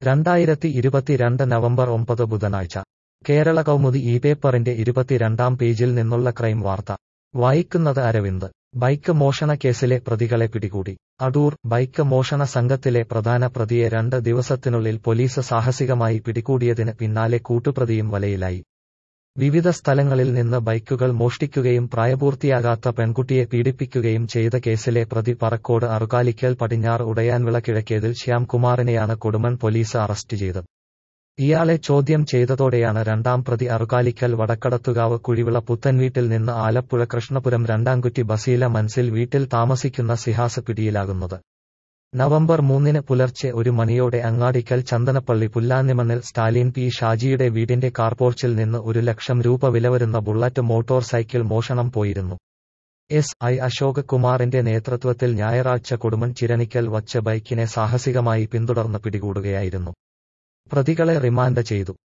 രണ്ടായിരത്തി ഇരുപത്തിരണ്ട് നവംബർ ഒമ്പത് ബുധനാഴ്ച കേരള കൗമുദി ഈ പേപ്പറിന്റെ ഇരുപത്തിരണ്ടാം പേജിൽ നിന്നുള്ള ക്രൈം വാർത്ത വായിക്കുന്നത് അരവിന്ദ് ബൈക്ക് മോഷണ കേസിലെ പ്രതികളെ പിടികൂടി അടൂർ ബൈക്ക് മോഷണ സംഘത്തിലെ പ്രധാന പ്രതിയെ രണ്ട് ദിവസത്തിനുള്ളിൽ പോലീസ് സാഹസികമായി പിടികൂടിയതിന് പിന്നാലെ കൂട്ടുപ്രതിയും വലയിലായി വിവിധ സ്ഥലങ്ങളിൽ നിന്ന് ബൈക്കുകൾ മോഷ്ടിക്കുകയും പ്രായപൂർത്തിയാകാത്ത പെൺകുട്ടിയെ പീഡിപ്പിക്കുകയും ചെയ്ത കേസിലെ പ്രതി പറക്കോട് അറുകാലിക്കൽ പടിഞ്ഞാറ് ഉടയാൻവിള കിഴക്കേതിൽ ശ്യാംകുമാറിനെയാണ് കൊടുമൺ പോലീസ് അറസ്റ്റ് ചെയ്തത് ഇയാളെ ചോദ്യം ചെയ്തതോടെയാണ് രണ്ടാം പ്രതി അറുകാലിക്കൽ വടക്കടത്തുകാവ് കുഴിവിള പുത്തൻവീട്ടിൽ നിന്ന് ആലപ്പുഴ കൃഷ്ണപുരം രണ്ടാംകുറ്റി ബസീല മൻസിൽ വീട്ടിൽ താമസിക്കുന്ന സിഹാസ് പിടിയിലാകുന്നത് നവംബർ മൂന്നിന് പുലർച്ചെ ഒരു മണിയോടെ അങ്ങാടിക്കൽ ചന്ദനപ്പള്ളി പുല്ലാന്നിമണ്ണിൽ സ്റ്റാലിൻ പി ഷാജിയുടെ വീടിന്റെ കാർപോർച്ചിൽ നിന്ന് ഒരു ലക്ഷം രൂപ വില വരുന്ന ബുള്ളറ്റ് മോട്ടോർ സൈക്കിൾ മോഷണം പോയിരുന്നു എസ് ഐ അശോക് കുമാറിന്റെ നേതൃത്വത്തിൽ ഞായറാഴ്ച കൊടുമൺ ചിരണിക്കൽ വച്ച് ബൈക്കിനെ സാഹസികമായി പിന്തുടർന്ന് പിടികൂടുകയായിരുന്നു പ്രതികളെ റിമാൻഡ് ചെയ്തു